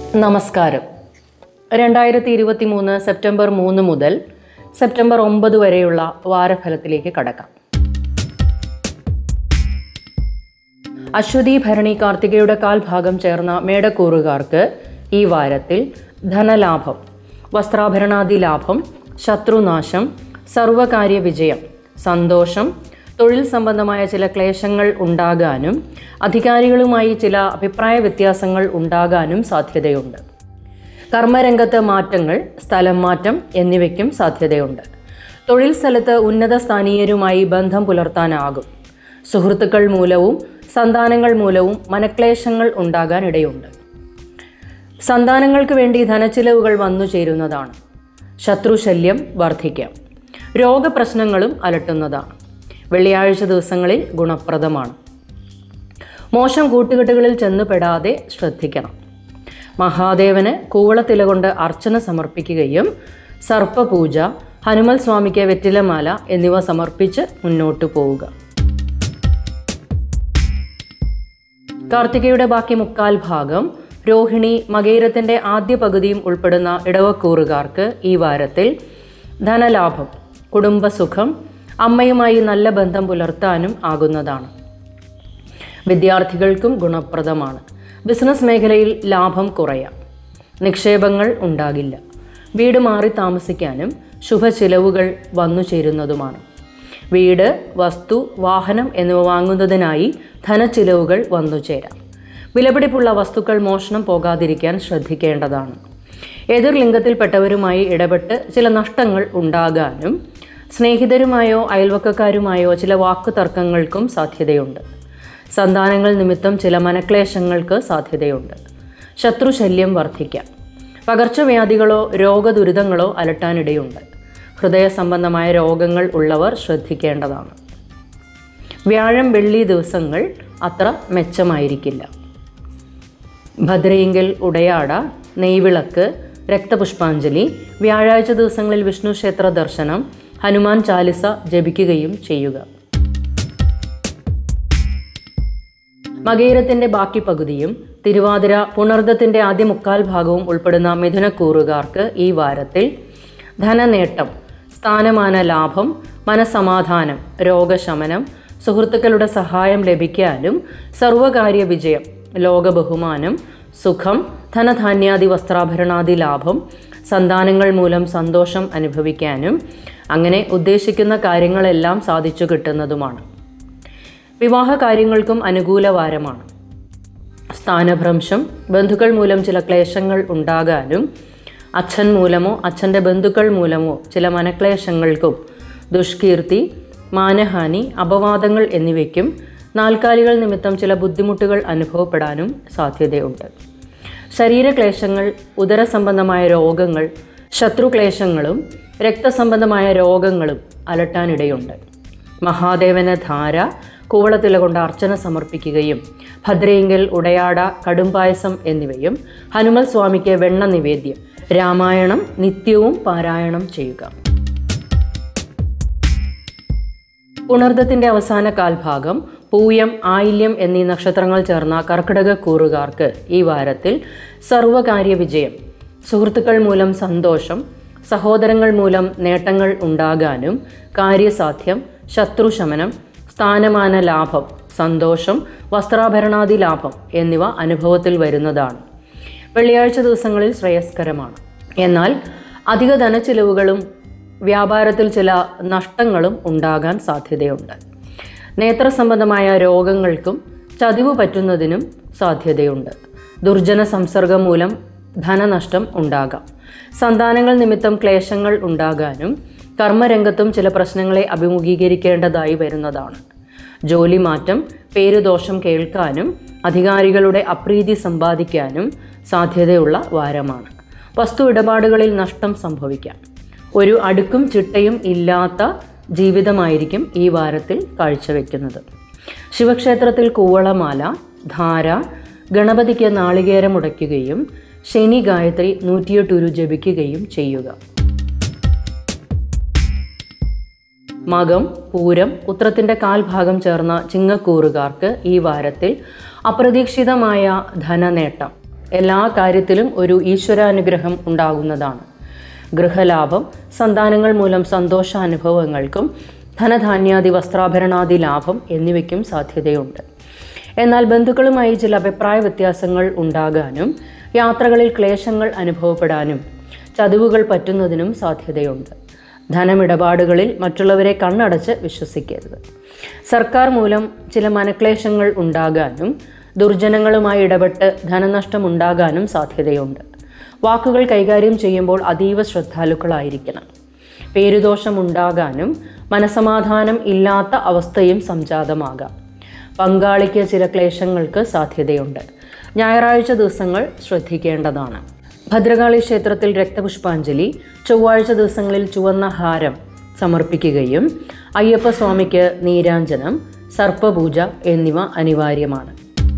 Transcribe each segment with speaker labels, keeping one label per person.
Speaker 1: നമസ്കാരം രണ്ടായിരത്തി ഇരുപത്തി മൂന്ന് സെപ്റ്റംബർ മൂന്ന് മുതൽ സെപ്റ്റംബർ ഒമ്പത് വരെയുള്ള വാരഫലത്തിലേക്ക് കടക്കാം അശ്വതി ഭരണി കാർത്തികയുടെ കാൽഭാഗം ചേർന്ന മേടക്കൂറുകാർക്ക് ഈ വാരത്തിൽ ധനലാഭം വസ്ത്രാഭരണാദി ലാഭം ശത്രുനാശം സർവകാര്യ വിജയം സന്തോഷം തൊഴിൽ സംബന്ധമായ ചില ക്ലേശങ്ങൾ ഉണ്ടാകാനും അധികാരികളുമായി ചില അഭിപ്രായ വ്യത്യാസങ്ങൾ ഉണ്ടാകാനും സാധ്യതയുണ്ട് കർമ്മരംഗത്ത് മാറ്റങ്ങൾ സ്ഥലം മാറ്റം എന്നിവയ്ക്കും സാധ്യതയുണ്ട് തൊഴിൽ സ്ഥലത്ത് ഉന്നത സ്ഥാനീയരുമായി ബന്ധം പുലർത്താനാകും സുഹൃത്തുക്കൾ മൂലവും സന്താനങ്ങൾ മൂലവും മനക്ലേശങ്ങൾ ഉണ്ടാകാൻ ഇടയുണ്ട് സന്താനങ്ങൾക്ക് വേണ്ടി ധനച്ചിലവുകൾ വന്നു ചേരുന്നതാണ് ശത്രുശല്യം വർദ്ധിക്കാം രോഗപ്രശ്നങ്ങളും അലട്ടുന്നതാണ് വെള്ളിയാഴ്ച ദിവസങ്ങളിൽ ഗുണപ്രദമാണ് മോശം കൂട്ടുകെട്ടുകളിൽ ചെന്നുപെടാതെ ശ്രദ്ധിക്കണം മഹാദേവന് കൂവളത്തില കൊണ്ട് അർച്ചന സമർപ്പിക്കുകയും സർപ്പപൂജ ഹനുമൽ സ്വാമിക്ക് വെറ്റിലമാല എന്നിവ സമർപ്പിച്ച് മുന്നോട്ടു പോവുക കാർത്തികയുടെ ബാക്കി മുക്കാൽ ഭാഗം രോഹിണി മകേരത്തിന്റെ ആദ്യ പകുതിയും ഉൾപ്പെടുന്ന ഇടവക്കൂറുകാർക്ക് ഈ വാരത്തിൽ ധനലാഭം കുടുംബസുഖം അമ്മയുമായി നല്ല ബന്ധം പുലർത്താനും ആകുന്നതാണ് വിദ്യാർത്ഥികൾക്കും ഗുണപ്രദമാണ് ബിസിനസ് മേഖലയിൽ ലാഭം കുറയാം നിക്ഷേപങ്ങൾ ഉണ്ടാകില്ല വീട് മാറി താമസിക്കാനും ശുഭചിലവുകൾ വന്നു ചേരുന്നതുമാണ് വീട് വസ്തു വാഹനം എന്നിവ വാങ്ങുന്നതിനായി ധനച്ചിലവുകൾ വന്നു ചേരാം വിലപിടിപ്പുള്ള വസ്തുക്കൾ മോഷണം പോകാതിരിക്കാൻ ശ്രദ്ധിക്കേണ്ടതാണ് എതിർ ലിംഗത്തിൽപ്പെട്ടവരുമായി ഇടപെട്ട് ചില നഷ്ടങ്ങൾ ഉണ്ടാകാനും സ്നേഹിതരുമായോ അയൽവക്കക്കാരുമായോ ചില വാക്കുതർക്കങ്ങൾക്കും സാധ്യതയുണ്ട് സന്താനങ്ങൾ നിമിത്തം ചില മനക്ലേശങ്ങൾക്ക് സാധ്യതയുണ്ട് ശത്രുശല്യം വർദ്ധിക്കാം പകർച്ചവ്യാധികളോ രോഗദുരിതങ്ങളോ അലട്ടാനിടയുണ്ട് ഹൃദയ സംബന്ധമായ രോഗങ്ങൾ ഉള്ളവർ ശ്രദ്ധിക്കേണ്ടതാണ് വ്യാഴം വെള്ളി ദിവസങ്ങൾ അത്ര മെച്ചമായിരിക്കില്ല ഭദ്രയിങ്കൽ ഉടയാട നെയ്വിളക്ക് രക്തപുഷ്പാഞ്ജലി വ്യാഴാഴ്ച ദിവസങ്ങളിൽ വിഷ്ണു ക്ഷേത്ര ദർശനം ഹനുമാൻ ചാലിസ ജപിക്കുകയും ചെയ്യുക മകേരത്തിന്റെ ബാക്കി പകുതിയും തിരുവാതിര പുണർദത്തിന്റെ ആദ്യ മുക്കാൽ ഭാഗവും ഉൾപ്പെടുന്ന മിഥുനക്കൂറുകാർക്ക് ഈ വാരത്തിൽ ധനനേട്ടം സ്ഥാനമാന ലാഭം മനസമാധാനം രോഗശമനം സുഹൃത്തുക്കളുടെ സഹായം ലഭിക്കാനും സർവകാര്യ വിജയം ലോകബഹുമാനം സുഖം ധനധാന്യാദി വസ്ത്രാഭരണാദി ലാഭം സന്താനങ്ങൾ മൂലം സന്തോഷം അനുഭവിക്കാനും അങ്ങനെ ഉദ്ദേശിക്കുന്ന കാര്യങ്ങളെല്ലാം സാധിച്ചു കിട്ടുന്നതുമാണ് വിവാഹ കാര്യങ്ങൾക്കും അനുകൂല വാരമാണ് സ്ഥാനഭ്രംശം ബന്ധുക്കൾ മൂലം ചില ക്ലേശങ്ങൾ ഉണ്ടാകാനും അച്ഛൻ മൂലമോ അച്ഛൻ്റെ ബന്ധുക്കൾ മൂലമോ ചില മനക്ലേശങ്ങൾക്കും ദുഷ്കീർത്തി മാനഹാനി അപവാദങ്ങൾ എന്നിവയ്ക്കും നാൽക്കാലികൾ നിമിത്തം ചില ബുദ്ധിമുട്ടുകൾ അനുഭവപ്പെടാനും സാധ്യതയുണ്ട് ശരീരക്ലേശങ്ങൾ ഉദരസംബന്ധമായ രോഗങ്ങൾ ശത്രുക്ലേശങ്ങളും രക്തസംബന്ധമായ രോഗങ്ങളും അലട്ടാനിടയുണ്ട് മഹാദേവന് ധാര കൂവളത്തില കൊണ്ട് അർച്ചന സമർപ്പിക്കുകയും ഭദ്രയെങ്കിൽ ഉടയാട കടുംപായസം എന്നിവയും ഹനുമൽ സ്വാമിക്ക് വെണ്ണ നിവേദ്യം രാമായണം നിത്യവും പാരായണം ചെയ്യുക പുണർദത്തിന്റെ അവസാന കാൽഭാഗം പൂയം ആയില്യം എന്നീ നക്ഷത്രങ്ങൾ ചേർന്ന കർക്കിടക കൂറുകാർക്ക് ഈ വാരത്തിൽ സർവകാര്യ വിജയം സുഹൃത്തുക്കൾ മൂലം സന്തോഷം സഹോദരങ്ങൾ മൂലം നേട്ടങ്ങൾ ഉണ്ടാകാനും കാര്യസാധ്യം ശത്രുശമനം സ്ഥാനമാന ലാഭം സന്തോഷം വസ്ത്രാഭരണാദി ലാഭം എന്നിവ അനുഭവത്തിൽ വരുന്നതാണ് വെള്ളിയാഴ്ച ദിവസങ്ങളിൽ ശ്രേയസ്കരമാണ് എന്നാൽ അധിക ധനച്ചിലവുകളും വ്യാപാരത്തിൽ ചില നഷ്ടങ്ങളും ഉണ്ടാകാൻ സാധ്യതയുണ്ട് നേത്രസംബന്ധമായ രോഗങ്ങൾക്കും ചതിവ് പറ്റുന്നതിനും സാധ്യതയുണ്ട് ദുർജന സംസർഗം മൂലം ധനനഷ്ടം ഉണ്ടാകാം സന്താനങ്ങൾ നിമിത്തം ക്ലേശങ്ങൾ ഉണ്ടാകാനും കർമ്മരംഗത്തും ചില പ്രശ്നങ്ങളെ അഭിമുഖീകരിക്കേണ്ടതായി വരുന്നതാണ് ജോലി മാറ്റം പേരുദോഷം കേൾക്കാനും അധികാരികളുടെ അപ്രീതി സമ്പാദിക്കാനും സാധ്യതയുള്ള വാരമാണ് വസ്തു ഇടപാടുകളിൽ നഷ്ടം സംഭവിക്കാം ഒരു അടുക്കും ചിട്ടയും ഇല്ലാത്ത ജീവിതമായിരിക്കും ഈ വാരത്തിൽ കാഴ്ചവെക്കുന്നത് ശിവക്ഷേത്രത്തിൽ കൂവളമാല ധാര ഗണപതിക്ക് നാളികേരം ഉടയ്ക്കുകയും ശനി ഗായത്രി നൂറ്റിയെട്ടുരു ജപിക്കുകയും ചെയ്യുക മകം പൂരം ഉത്രത്തിന്റെ കാൽഭാഗം ചേർന്ന ചിങ്ങക്കൂറുകാർക്ക് ഈ വാരത്തിൽ അപ്രതീക്ഷിതമായ ധനനേട്ടം എല്ലാ കാര്യത്തിലും ഒരു ഈശ്വരാനുഗ്രഹം ഉണ്ടാകുന്നതാണ് ഗൃഹലാഭം സന്താനങ്ങൾ മൂലം സന്തോഷാനുഭവങ്ങൾക്കും ധനധാന്യാദി വസ്ത്രാഭരണാദി ലാഭം എന്നിവയ്ക്കും സാധ്യതയുണ്ട് എന്നാൽ ബന്ധുക്കളുമായി ചില അഭിപ്രായ വ്യത്യാസങ്ങൾ ഉണ്ടാകാനും യാത്രകളിൽ ക്ലേശങ്ങൾ അനുഭവപ്പെടാനും ചതിവുകൾ പറ്റുന്നതിനും സാധ്യതയുണ്ട് ധനമിടപാടുകളിൽ മറ്റുള്ളവരെ കണ്ണടച്ച് വിശ്വസിക്കരുത് സർക്കാർ മൂലം ചില മനക്ലേശങ്ങൾ ഉണ്ടാകാനും ദുർജനങ്ങളുമായി ഇടപെട്ട് ധനനഷ്ടം ഉണ്ടാകാനും സാധ്യതയുണ്ട് വാക്കുകൾ കൈകാര്യം ചെയ്യുമ്പോൾ അതീവ ശ്രദ്ധാലുക്കളായിരിക്കണം പേരുദോഷം ഉണ്ടാകാനും മനസമാധാനം ഇല്ലാത്ത അവസ്ഥയും സംജാതമാകാം പങ്കാളിക്ക് ചില ക്ലേശങ്ങൾക്ക് സാധ്യതയുണ്ട് ഞായറാഴ്ച ദിവസങ്ങൾ ശ്രദ്ധിക്കേണ്ടതാണ് ഭദ്രകാളി ക്ഷേത്രത്തിൽ രക്തപുഷ്പാഞ്ജലി ചൊവ്വാഴ്ച ദിവസങ്ങളിൽ ചുവന്ന ഹാരം സമർപ്പിക്കുകയും അയ്യപ്പസ്വാമിക്ക് നീരാഞ്ജനം സർപ്പപൂജ എന്നിവ അനിവാര്യമാണ്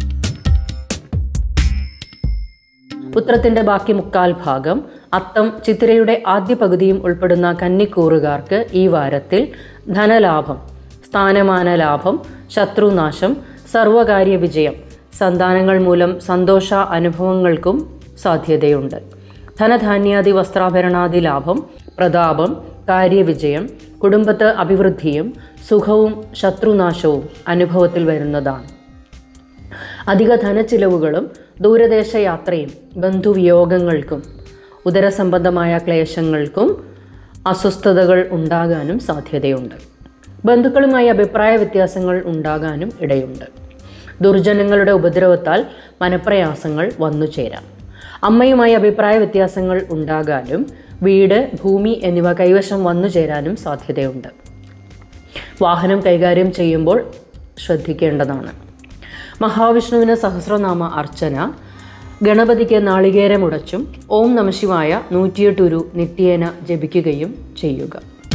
Speaker 1: ഉത്രത്തിന്റെ ബാക്കി മുക്കാൽ ഭാഗം അത്തം ചിത്തിരയുടെ ആദ്യ പകുതിയും ഉൾപ്പെടുന്ന കന്നിക്കൂറുകാർക്ക് ഈ വാരത്തിൽ ധനലാഭം സ്ഥാനമാന ലാഭം ശത്രുനാശം സർവകാര്യ വിജയം സന്താനങ്ങൾ മൂലം സന്തോഷ അനുഭവങ്ങൾക്കും സാധ്യതയുണ്ട് ധനധാന്യാദി വസ്ത്രാഭരണാദി ലാഭം പ്രതാപം കാര്യവിജയം കുടുംബത്ത് അഭിവൃദ്ധിയും സുഖവും ശത്രുനാശവും അനുഭവത്തിൽ വരുന്നതാണ് അധിക ധനച്ചിലവുകളും ദൂരദേശ യാത്രയും ബന്ധുവിയോഗങ്ങൾക്കും ഉദരസംബന്ധമായ ക്ലേശങ്ങൾക്കും അസ്വസ്ഥതകൾ ഉണ്ടാകാനും സാധ്യതയുണ്ട് ബന്ധുക്കളുമായി അഭിപ്രായ വ്യത്യാസങ്ങൾ ഉണ്ടാകാനും ഇടയുണ്ട് ദുർജനങ്ങളുടെ ഉപദ്രവത്താൽ മനപ്രയാസങ്ങൾ വന്നു ചേരാം അമ്മയുമായി അഭിപ്രായ വ്യത്യാസങ്ങൾ ഉണ്ടാകാനും വീട് ഭൂമി എന്നിവ കൈവശം വന്നു ചേരാനും സാധ്യതയുണ്ട് വാഹനം കൈകാര്യം ചെയ്യുമ്പോൾ ശ്രദ്ധിക്കേണ്ടതാണ് മഹാവിഷ്ണുവിന് സഹസ്രനാമ അർച്ചന ഗണപതിക്ക് നാളികേരമുടച്ചും ഓം നമശിവായ നൂറ്റിയെട്ടുരു നിത്യേന ജപിക്കുകയും ചെയ്യുക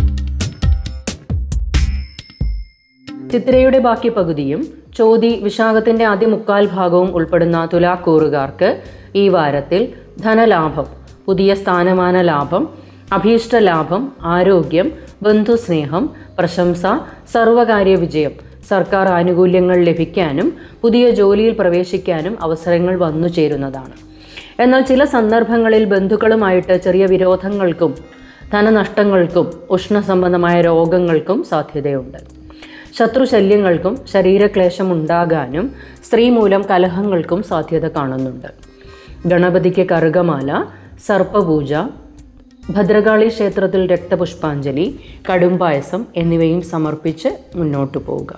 Speaker 1: ചിത്രയുടെ ബാക്കി പകുതിയും ചോതി വിശാഖത്തിന്റെ ആദ്യ മുക്കാൽ ഭാഗവും ഉൾപ്പെടുന്ന തുലാക്കൂറുകാർക്ക് ഈ വാരത്തിൽ ധനലാഭം പുതിയ സ്ഥാനമാന ലാഭം അഭീഷ്ട ലാഭം ആരോഗ്യം ബന്ധുസ്നേഹം പ്രശംസ സർവകാര്യ വിജയം സർക്കാർ ആനുകൂല്യങ്ങൾ ലഭിക്കാനും പുതിയ ജോലിയിൽ പ്രവേശിക്കാനും അവസരങ്ങൾ വന്നു ചേരുന്നതാണ് എന്നാൽ ചില സന്ദർഭങ്ങളിൽ ബന്ധുക്കളുമായിട്ട് ചെറിയ വിരോധങ്ങൾക്കും ധനനഷ്ടങ്ങൾക്കും ഉഷ്ണസംബന്ധമായ രോഗങ്ങൾക്കും സാധ്യതയുണ്ട് ശത്രുശല്യങ്ങൾക്കും ശരീരക്ലേശം ഉണ്ടാകാനും സ്ത്രീ മൂലം കലഹങ്ങൾക്കും സാധ്യത കാണുന്നുണ്ട് ഗണപതിക്ക് കറുകമാല സർപ്പപൂജ ഭദ്രകാളി ക്ഷേത്രത്തിൽ രക്തപുഷ്പാഞ്ജലി കടുംപായസം എന്നിവയും സമർപ്പിച്ച് മുന്നോട്ടു പോവുക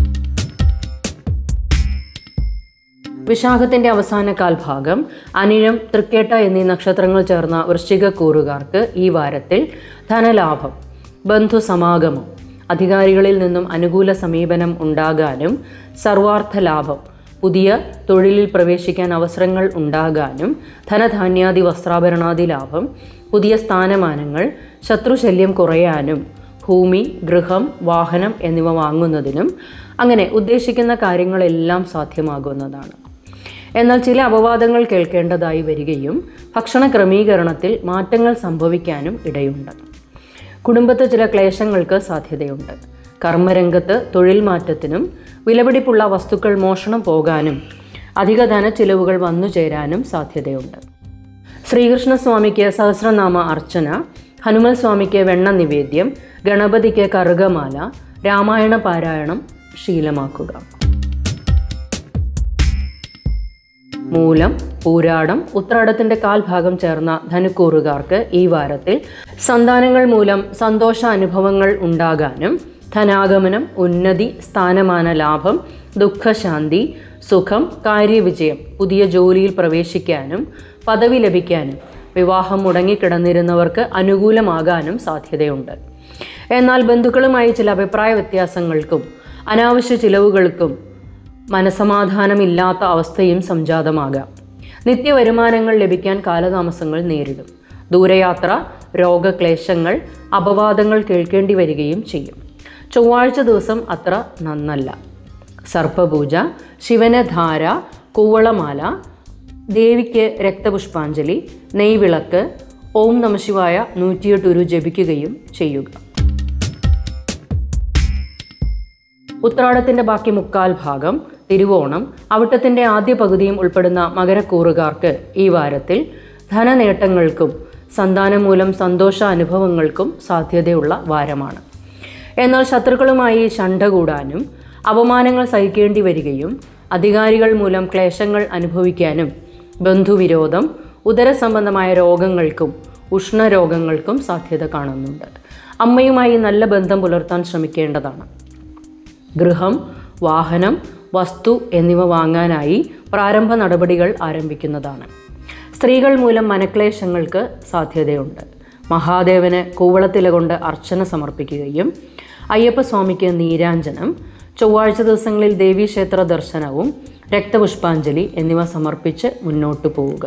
Speaker 1: വിശാഖത്തിന്റെ അവസാന കാൽഭാഗം അനിഴം തൃക്കേട്ട എന്നീ നക്ഷത്രങ്ങൾ ചേർന്ന വൃശ്ചിക കൂറുകാർക്ക് ഈ വാരത്തിൽ ധനലാഭം ബന്ധുസമാഗമം അധികാരികളിൽ നിന്നും അനുകൂല സമീപനം ഉണ്ടാകാനും സർവാർത്ഥ ലാഭം പുതിയ തൊഴിലിൽ പ്രവേശിക്കാൻ അവസരങ്ങൾ ഉണ്ടാകാനും ധനധാന്യാദി വസ്ത്രാഭരണാദി ലാഭം പുതിയ സ്ഥാനമാനങ്ങൾ ശത്രുശല്യം കുറയാനും ഭൂമി ഗൃഹം വാഹനം എന്നിവ വാങ്ങുന്നതിനും അങ്ങനെ ഉദ്ദേശിക്കുന്ന കാര്യങ്ങളെല്ലാം സാധ്യമാകുന്നതാണ് എന്നാൽ ചില അപവാദങ്ങൾ കേൾക്കേണ്ടതായി വരികയും ഭക്ഷണ ക്രമീകരണത്തിൽ മാറ്റങ്ങൾ സംഭവിക്കാനും ഇടയുണ്ട് കുടുംബത്ത് ചില ക്ലേശങ്ങൾക്ക് സാധ്യതയുണ്ട് കർമ്മരംഗത്ത് തൊഴിൽ മാറ്റത്തിനും വിലപിടിപ്പുള്ള വസ്തുക്കൾ മോഷണം പോകാനും അധിക ധനച്ചിലവുകൾ വന്നു ചേരാനും സാധ്യതയുണ്ട് ശ്രീകൃഷ്ണസ്വാമിക്ക് സഹസ്രനാമ അർച്ചന ഹനുമൽ സ്വാമിക്ക് വെണ്ണ നിവേദ്യം ഗണപതിക്ക് കറുകമാല രാമായണ പാരായണം ശീലമാക്കുക മൂലം പൂരാടം ഉത്രാടത്തിന്റെ കാൽഭാഗം ചേർന്ന ധനുക്കൂറുകാർക്ക് ഈ വാരത്തിൽ സന്താനങ്ങൾ മൂലം സന്തോഷ അനുഭവങ്ങൾ ഉണ്ടാകാനും ധനാഗമനം ഉന്നതി സ്ഥാനമാന ലാഭം ദുഃഖശാന്തി സുഖം കാര്യവിജയം പുതിയ ജോലിയിൽ പ്രവേശിക്കാനും പദവി ലഭിക്കാനും വിവാഹം മുടങ്ങിക്കിടന്നിരുന്നവർക്ക് അനുകൂലമാകാനും സാധ്യതയുണ്ട് എന്നാൽ ബന്ധുക്കളുമായി ചില അഭിപ്രായ വ്യത്യാസങ്ങൾക്കും അനാവശ്യ ചിലവുകൾക്കും മനസമാധാനമില്ലാത്ത അവസ്ഥയും സംജാതമാകാം നിത്യവരുമാനങ്ങൾ ലഭിക്കാൻ കാലതാമസങ്ങൾ നേരിടും ദൂരയാത്ര രോഗക്ലേശങ്ങൾ അപവാദങ്ങൾ കേൾക്കേണ്ടി വരികയും ചെയ്യും ചൊവ്വാഴ്ച ദിവസം അത്ര നന്നല്ല സർപ്പപൂജ ശിവന് ധാര കൂവളമാല ദേവിക്ക് രക്തപുഷ്പാഞ്ജലി നെയ്വിളക്ക് ഓം നമശിവായ നൂറ്റിയെട്ടുരു ജപിക്കുകയും ചെയ്യുക ഉത്രാടത്തിന്റെ ബാക്കി മുക്കാൽ ഭാഗം തിരുവോണം അവിട്ടത്തിൻ്റെ ആദ്യ പകുതിയും ഉൾപ്പെടുന്ന മകരക്കൂറുകാർക്ക് ഈ വാരത്തിൽ ധനനേട്ടങ്ങൾക്കും സന്താനം മൂലം സന്തോഷ അനുഭവങ്ങൾക്കും സാധ്യതയുള്ള വാരമാണ് എന്നാൽ ശത്രുക്കളുമായി ശണ്ട കൂടാനും അപമാനങ്ങൾ സഹിക്കേണ്ടി വരികയും അധികാരികൾ മൂലം ക്ലേശങ്ങൾ അനുഭവിക്കാനും ബന്ധുവിരോധം ഉദരസംബന്ധമായ രോഗങ്ങൾക്കും ഉഷ്ണരോഗങ്ങൾക്കും സാധ്യത കാണുന്നുണ്ട് അമ്മയുമായി നല്ല ബന്ധം പുലർത്താൻ ശ്രമിക്കേണ്ടതാണ് ഗൃഹം വാഹനം വസ്തു എന്നിവ വാങ്ങാനായി പ്രാരംഭ നടപടികൾ ആരംഭിക്കുന്നതാണ് സ്ത്രീകൾ മൂലം മനക്ലേശങ്ങൾക്ക് സാധ്യതയുണ്ട് മഹാദേവന് കൂവളത്തില കൊണ്ട് അർച്ചന സമർപ്പിക്കുകയും അയ്യപ്പസ്വാമിക്ക് നീരാഞ്ജനം ചൊവ്വാഴ്ച ദിവസങ്ങളിൽ ദേവീക്ഷേത്ര ദർശനവും രക്തപുഷ്പാഞ്ജലി എന്നിവ സമർപ്പിച്ച് മുന്നോട്ടു പോവുക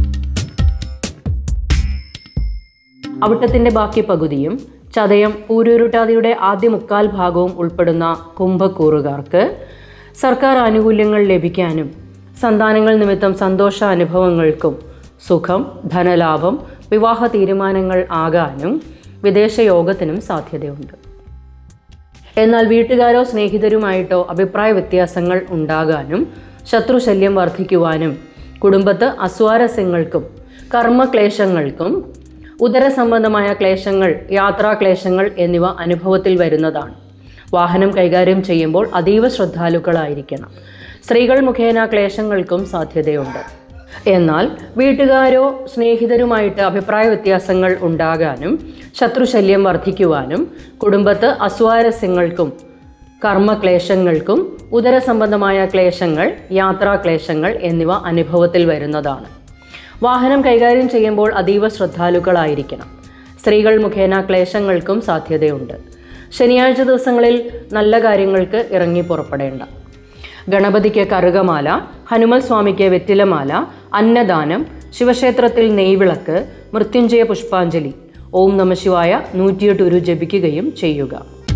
Speaker 1: അവിട്ടത്തിൻ്റെ ബാക്കി പകുതിയും ചതയം ഊരൂരുട്ടാതിയുടെ ആദ്യ മുക്കാൽ ഭാഗവും ഉൾപ്പെടുന്ന കുംഭക്കൂറുകാർക്ക് സർക്കാർ ആനുകൂല്യങ്ങൾ ലഭിക്കാനും സന്താനങ്ങൾ നിമിത്തം സന്തോഷ അനുഭവങ്ങൾക്കും സുഖം ധനലാഭം വിവാഹ തീരുമാനങ്ങൾ ആകാനും വിദേശ യോഗത്തിനും സാധ്യതയുണ്ട് എന്നാൽ വീട്ടുകാരോ സ്നേഹിതരുമായിട്ടോ അഭിപ്രായ വ്യത്യാസങ്ങൾ ഉണ്ടാകാനും ശത്രുശല്യം വർദ്ധിക്കുവാനും കുടുംബത്ത് അസ്വാരസ്യങ്ങൾക്കും കർമ്മക്ലേശങ്ങൾക്കും ഉദരസംബന്ധമായ ക്ലേശങ്ങൾ യാത്രാക്ലേശങ്ങൾ എന്നിവ അനുഭവത്തിൽ വരുന്നതാണ് വാഹനം കൈകാര്യം ചെയ്യുമ്പോൾ അതീവ ശ്രദ്ധാലുക്കളായിരിക്കണം സ്ത്രീകൾ മുഖേന ക്ലേശങ്ങൾക്കും സാധ്യതയുണ്ട് എന്നാൽ വീട്ടുകാരോ സ്നേഹിതരുമായിട്ട് അഭിപ്രായ വ്യത്യാസങ്ങൾ ഉണ്ടാകാനും ശത്രുശല്യം വർദ്ധിക്കുവാനും കുടുംബത്ത് അസ്വാരസ്യങ്ങൾക്കും കർമ്മക്ലേശങ്ങൾക്കും ഉദരസംബന്ധമായ ക്ലേശങ്ങൾ യാത്രാക്ലേശങ്ങൾ എന്നിവ അനുഭവത്തിൽ വരുന്നതാണ് വാഹനം കൈകാര്യം ചെയ്യുമ്പോൾ അതീവ ശ്രദ്ധാലുക്കളായിരിക്കണം സ്ത്രീകൾ മുഖേന ക്ലേശങ്ങൾക്കും സാധ്യതയുണ്ട് ശനിയാഴ്ച ദിവസങ്ങളിൽ നല്ല കാര്യങ്ങൾക്ക് ഇറങ്ങി പുറപ്പെടേണ്ട ഗണപതിക്ക് കറുകമാല ഹനുമൽ സ്വാമിക്ക് വെറ്റിലമാല അന്നദാനം ശിവക്ഷേത്രത്തിൽ നെയ്വിളക്ക് മൃത്യുഞ്ജയ പുഷ്പാഞ്ജലി ഓം നമശിവായ നൂറ്റിയെട്ട് ഉരു ജപിക്കുകയും ചെയ്യുക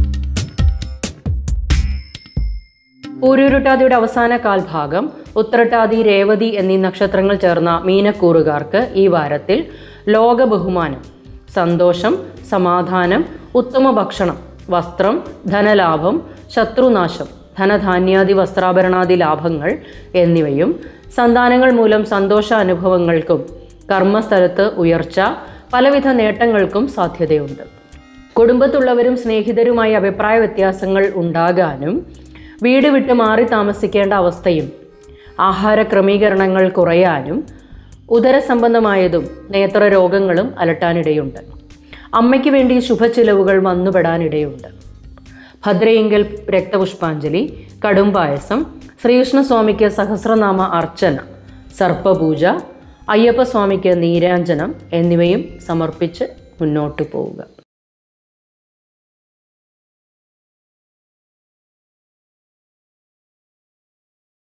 Speaker 1: പൂരൂരുട്ടാതിയുടെ അവസാന കാൽഭാഗം ഉത്രട്ടാതി രേവതി എന്നീ നക്ഷത്രങ്ങൾ ചേർന്ന മീനക്കൂറുകാർക്ക് ഈ വാരത്തിൽ ലോക ബഹുമാനം സന്തോഷം സമാധാനം ഉത്തമ ഭക്ഷണം വസ്ത്രം ധനലാഭം ശത്രുനാശം ധനധാന്യാദി വസ്ത്രാഭരണാദി ലാഭങ്ങൾ എന്നിവയും സന്താനങ്ങൾ മൂലം സന്തോഷ അനുഭവങ്ങൾക്കും കർമ്മസ്ഥലത്ത് ഉയർച്ച പലവിധ നേട്ടങ്ങൾക്കും സാധ്യതയുണ്ട് കുടുംബത്തുള്ളവരും സ്നേഹിതരുമായി അഭിപ്രായ വ്യത്യാസങ്ങൾ ഉണ്ടാകാനും വീട് വിട്ട് മാറി താമസിക്കേണ്ട അവസ്ഥയും ആഹാര ക്രമീകരണങ്ങൾ കുറയാനും ഉദരസംബന്ധമായതും നേത്രരോഗങ്ങളും അലട്ടാനിടയുണ്ട് അമ്മയ്ക്ക് വേണ്ടി ശുഭചിലവുകൾ വന്നുപെടാനിടയുണ്ട് ഭദ്രയെങ്കിൽ രക്തപുഷ്പാഞ്ജലി കടുംപായസം ശ്രീകൃഷ്ണസ്വാമിക്ക് സഹസ്രനാമ അർച്ചന സർപ്പപൂജ അയ്യപ്പസ്വാമിക്ക് നീരാഞ്ജനം എന്നിവയും സമർപ്പിച്ച് മുന്നോട്ട് പോവുക